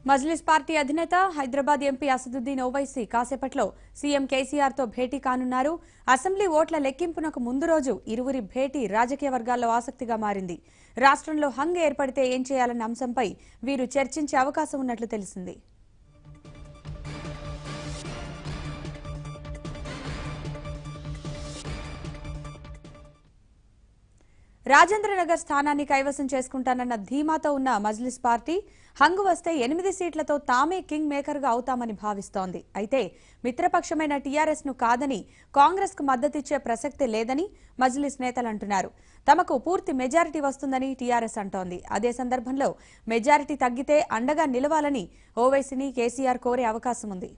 Majlis party అధినేత Hyderabad MP Asaduddin Owaisi కాసేపట్లో CM KCR తో భేటీ కానున్నారు అసెంబ్లీ ఓట్ల లెక్కింపునకు ముందు రోజు ఇరువురి భేటీ రాజకీయ వర్గాల్లో ఆసక్తిగా మారింది రాష్ట్రంలో హంగ్ ఏర్పడితే ఏం చేయాలన్న అంశంపై వీరు చర్చించే అవకాశం ఉన్నట్లు తెలిసింది రాజేంద్రనగర్ స్థానాన్ని కైవసం చేసుకుంటానన్న ధీమాతో ఉన్న మజ్లిస్ పార్టీ హంగు వస్తే ఎనిమిది సీట్లతో తామే కింగ్ మేకర్గా అవుతామని భావిస్తోంది అయితే మిత్రపక్షమైన టీఆర్ఎస్ ను కాదని కాంగ్రెస్ కు మద్దతిచ్చే ప్రసక్తి లేదని మజ్లిస్ నేతలు అంటున్నారు తమకు పూర్తి మెజారిటీ వస్తుందని టీఆర్ఎస్ అంటోంది అదే సందర్భంలో మెజారిటీ తగ్గితే అండగా నిలవాలని ఓవైసీని కేసీఆర్ కోరే అవకాశం ఉంది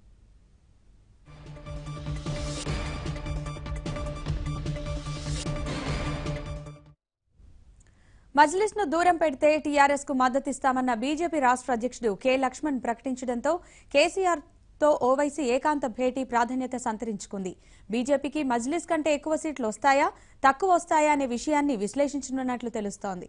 మజ్లిస్ ను దూరం పెడితే టీఆర్ఎస్ కు మద్దతిస్తామన్న బీజేపీ రాష్ట్ర అధ్యక్షుడు కె లక్ష్మణ్ ప్రకటించడంతో కేసీఆర్ తో ఓవైసీ ఏకాంత భేటీ ప్రాధాన్యత సంతరించుకుంది బీజేపీకి మజ్లిస్ కంటే ఎక్కువ సీట్లు వస్తాయా తక్కువ వస్తాయా అనే విషయాన్ని విశ్లేషించనున్నట్లు తెలుస్తోంది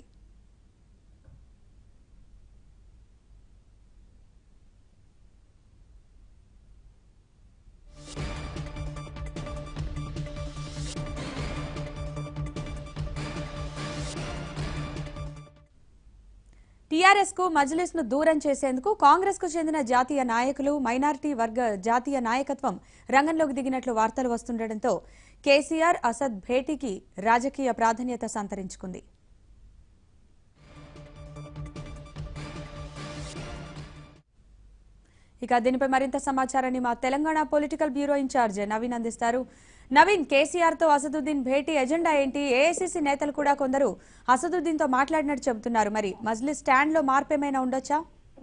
టీఆర్ఎస్ కు మజ్లిస్ ను దూరం చేసేందుకు కాంగ్రెస్ కు చెందిన జాతీయ నాయకులు మైనారిటీ వర్గ జాతీయ నాయకత్వం రంగంలోకి దిగినట్లు వార్తలు వస్తుండటంతో కేసీఆర్ అసద్ భేటీకి రాజకీయ ప్రాధాన్యత సంతరించుకుంది ఇక దీనిపై మరింత సమాచారాన్ని మా Telangana political bureau incharge Naveen అందిస్తారు నవీన్ కేసీఆర్ తో అసదుద్దీన్ భేటీ ఎజెండా ఏంటి ఏఐసీసీ నేతలు కూడా కొందరు అసదుద్దీన్ తో మాట్లాడినట్టు చెబుతున్నారు మరి మజ్లిస్ స్టాండ్ లో మార్పు ఏమైనా ఉండొచ్చా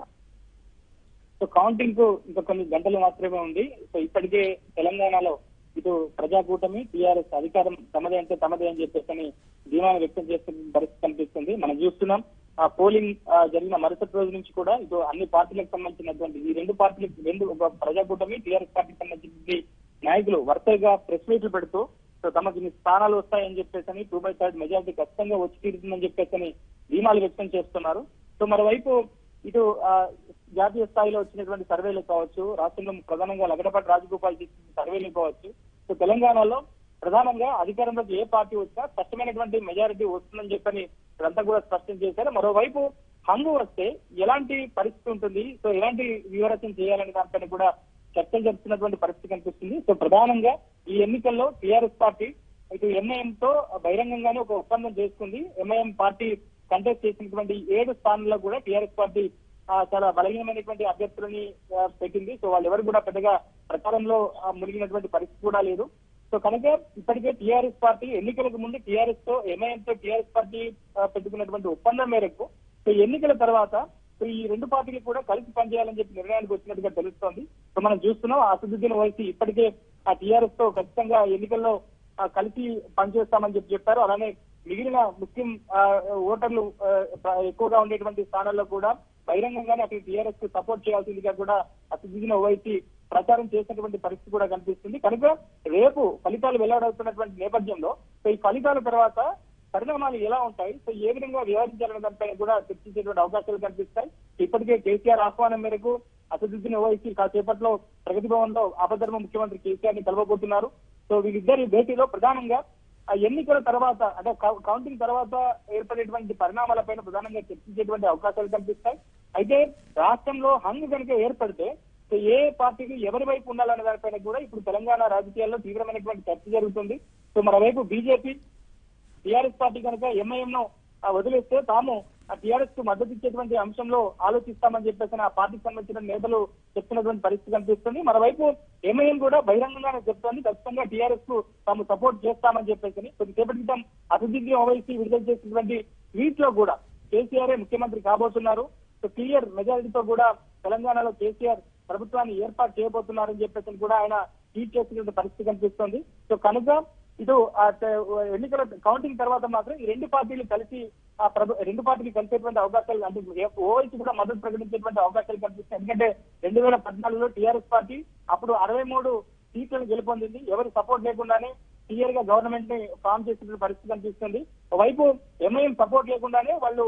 సో కౌంటింగ్ కు ఇంకా కొన్ని గంటలు మాత్రమే ఉంది సో ఇప్పటికే తెలంగాణలో ఇటు ప్రజాకూటమి టీఆర్ఎస్ అధికారం తమదే అంటే తమదే అని చెప్పేసి ధీమాను వ్యక్తం చేస్తున్న పరిస్థితి కనిపిస్తుంది మనం చూస్తున్నాం ఆ పోలింగ్ ఆ, జరిగిన మరుసటి రోజు నుంచి కూడా ఇటు అన్ని పార్టీలకు సంబంధించినటువంటి ఈ రెండు పార్టీలకు రెండు ఒక ప్రజాకూటమి టీఆర్ఎస్ పార్టీకి సంబంధించిన నాయకులు వరుసగా ప్రెస్ మీట్లు పెడుతూ సో తమకు ఇన్ని స్థానాలు వస్తాయని చెప్పేసి టూ బై థర్డ్ మెజారిటీ ఖచ్చితంగా వచ్చి తీరుతుందని చెప్పేసి ధీమాలు వ్యక్తం చేస్తున్నారు సో మరోవైపు ఇటు ఆ, జాతీయ స్థాయిలో వచ్చినటువంటి సర్వేలు కావచ్చు రాష్ట్రంలో ప్రధానంగా లగడపాటి రాజగోపాల్ చేసిన సర్వేలు కావచ్చు సో తెలంగాణలో ప్రధానంగా అధికారంలోకి ఏ పార్టీ వచ్చినా స్పష్టమైనటువంటి మెజారిటీ వస్తుందని చెప్పని ఇదంతా కూడా స్పష్టం చేశారు మరోవైపు హంగు వస్తే ఎలాంటి పరిస్థితి ఉంటుంది సో ఎలాంటి వివరచన చేయాలనే దానిపైన కూడా చర్చలు జరుపుతున్నటువంటి పరిస్థితి కనిపిస్తుంది సో ప్రధానంగా ఈ ఎన్నికల్లో టీఆర్ఎస్ పార్టీ ఇటు ఎంఐఎం తో బహిరంగంగానే ఒక ఒప్పందం చేసుకుంది ఎంఐఎం పార్టీ కంటెస్ట్ చేసినటువంటి ఏడు స్థానాల్లో కూడా టీఆర్ఎస్ పార్టీ ఆ, చాలా బలహీనమైనటువంటి అభ్యర్థులని ఆ, పెట్టింది సో వాళ్ళు ఎవరు కూడా పెద్దగా ప్రచారంలో ఆ, మునిగినటువంటి పరిస్థితి కూడా లేదు సో కనుక ఇప్పటికే టీఆర్ఎస్ పార్టీ ఎన్నికలకు ముందు టీఆర్ఎస్ తో ఎంఐఎం తో టీఆర్ఎస్ పార్టీ ఆ, పెట్టుకున్నటువంటి ఒప్పందం మేరకు సో ఎన్నికల తర్వాత సో ఈ రెండు పార్టీలు కూడా కలిసి పనిచేయాలని చెప్పి నిర్ణయానికి వచ్చినట్టుగా తెలుస్తోంది సో మనం చూస్తున్నాం అసదుద్దీన్ ఓవైసీ ఇప్పటికే ఆ టీఆర్ఎస్ తో ఖచ్చితంగా ఎన్నికల్లో ఆ, కలిసి పనిచేస్తామని చెప్పి చెప్పారు అలానే మిగిలిన ముస్లిం ఆ, ఓటర్లు ఆ, ప్ర- ఎక్కువగా ఉండేటువంటి స్థానాల్లో కూడా బహిరంగంగానే అక్కడ టీఆర్ఎస్ కు సపోర్ట్ చేయాల్సిందిగా కూడా అసదుద్దీన్ ఓవైసీ ప్రచారం చేసినటువంటి పరిస్థితి కూడా కనిపిస్తుంది కనుక రేపు ఫలితాలు వెల్లడవుతున్నటువంటి నేపథ్యంలో సో ఈ ఫలితాల తర్వాత పరిణామాలు ఎలా ఉంటాయి సో ఏ విధంగా వ్యవహరించాలనే దానిపై కూడా చర్చించేటువంటి అవకాశాలు కనిపిస్తాయి ఇప్పటికే కేసీఆర్ ఆహ్వానం మేరకు అసదుద్దీన్ ఓవైసీ కాసేపట్లో ప్రగతి భవన్ లో ఆపధర్మ ముఖ్యమంత్రి కేసీఆర్ ని కలవబోతున్నారు సో వీళ్ళిద్దరి భేటీలో ప్రధానంగా ఆ ఎన్నికల తర్వాత అంటే కౌ- కౌంటింగ్ తర్వాత ఏర్పడేటువంటి పరిణామాలపైన ప్రధానంగా చర్చించేటువంటి అవకాశాలు కనిపిస్తాయి అయితే రాష్ట్రంలో హంగు కనుక ఏర్పడితే సో ఏ పార్టీకి ఎవరి వైపు ఉండాలనే దానిపైన కూడా ఇప్పుడు తెలంగాణ రాజకీయాల్లో తీవ్రమైనటువంటి చర్చ జరుగుతుంది సో మరోవైపు బీజేపీ టీఆర్ఎస్ పార్టీ కనుక ఎంఐఎం ను ఆ, వదిలేస్తే తాము ఆ టీఆర్ఎస్ కు మద్దతు ఇచ్చేటువంటి అంశంలో ఆలోచిస్తామని చెప్పేసి ఆ పార్టీకి సంబంధించిన నేతలు చెప్తున్నటువంటి పరిస్థితి కనిపిస్తుంది మరోవైపు ఎంఐఎం కూడా బహిరంగంగానే చెప్తోంది ఖచ్చితంగా టీఆర్ఎస్ కు తాము సపోర్ట్ చేస్తామని చెప్పేసి కొద్దిసేపటి క్రితం అభివృద్ధి ఓవైసీ విడుదల చేసినటువంటి ట్వీట్ లో కూడా కేసీఆర్ ముఖ్యమంత్రి కాబోతున్నారు సో క్లియర్ మెజారిటీతో కూడా తెలంగాణలో కేసీఆర్ ప్రభుత్వాన్ని ఏర్పాటు చేయబోతున్నారని చెప్పేసి కూడా ఆయన ట్వీట్ చేసినటువంటి పరిస్థితి కనిపిస్తోంది సో కనుక ఇటు ఆ త- ఎన్నికల కౌంటింగ్ తర్వాత మాత్రం ఈ రెండు పార్టీలు కలిసి ఆ ప్రభు రెండు పార్టీలు కలిసేటువంటి అవకాశాలు అంటే ఓవైసీ కూడా మద్దతు ప్రకటించేటువంటి అవకాశాలు కనిపిస్తాయి ఎందుకంటే రెండు వేల పద్నాలుగులో టీఆర్ఎస్ పార్టీ అప్పుడు అరవై మూడు సీట్లను గెలుపొందింది ఎవరు సపోర్ట్ లేకుండానే క్లియర్ గా గవర్నమెంట్ ని ఫామ్ చేసిన పరిస్థితి కనిపిస్తుంది ఒకవైపు ఎంఐఎం సపోర్ట్ లేకుండానే వాళ్ళు ఆ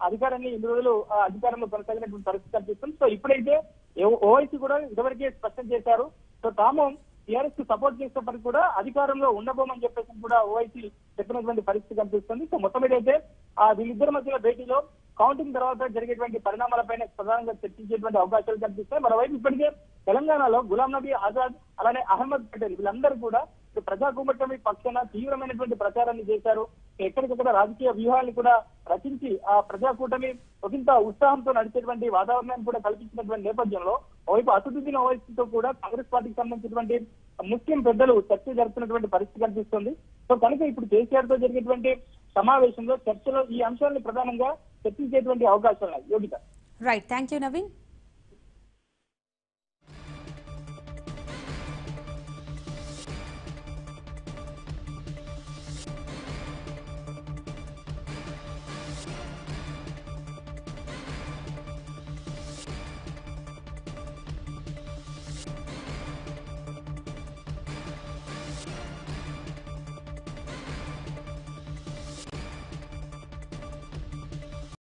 అధికారాన్ని ఇన్ని రోజులు ఆ అధికారంలో కొనసాగినటువంటి పరిస్థితి కనిపిస్తుంది సో ఇప్పుడైతే ఓవైసీ కూడా ఇదివరకే స్పష్టం చేశారు సో తాము టీఆర్ఎస్ కు సపోర్ట్ చేసేప్పటికీ కూడా అధికారంలో ఉండబోమని చెప్పేసి కూడా ఓవైసీ చెప్పినటువంటి పరిస్థితి కనిపిస్తుంది సో మొత్తం మీద అయితే ఆ వీళ్ళిద్దరి మధ్య భేటీలో కౌంటింగ్ తర్వాత జరిగేటువంటి పరిణామాలపైన ప్రధానంగా చర్చించేటువంటి అవకాశాలు కనిపిస్తాయి మరోవైపు ఇప్పటికే తెలంగాణలో గులాం నబీ ఆజాద్ అలానే అహ్మద్ పటేల్ వీళ్ళందరూ కూడా ఇటు ప్రజా కూటమి పక్షాన తీవ్రమైనటువంటి ప్రచారాన్ని చేశారు ఎక్కడికక్కడ రాజకీయ వ్యూహాలను కూడా రచించి ఆ ప్రజా కూటమి ఒకంత ఉత్సాహంతో నడిచేటువంటి వాతావరణాన్ని కూడా కల్పించినటువంటి నేపథ్యంలో ఓవైపు అసదుద్దీన్ ఓవైసీతో కూడా కాంగ్రెస్ పార్టీకి సంబంధించినటువంటి ముస్లిం పెద్దలు చర్చ జరుపుతున్నటువంటి పరిస్థితి కనిపిస్తుంది సో కనుక ఇప్పుడు కేసీఆర్ తో జరిగేటువంటి సమావేశంలో చర్చలో ఈ అంశాలను ప్రధానంగా చర్చించేటువంటి అవకాశాలు ఉన్నాయి Yogita right thank you Naveen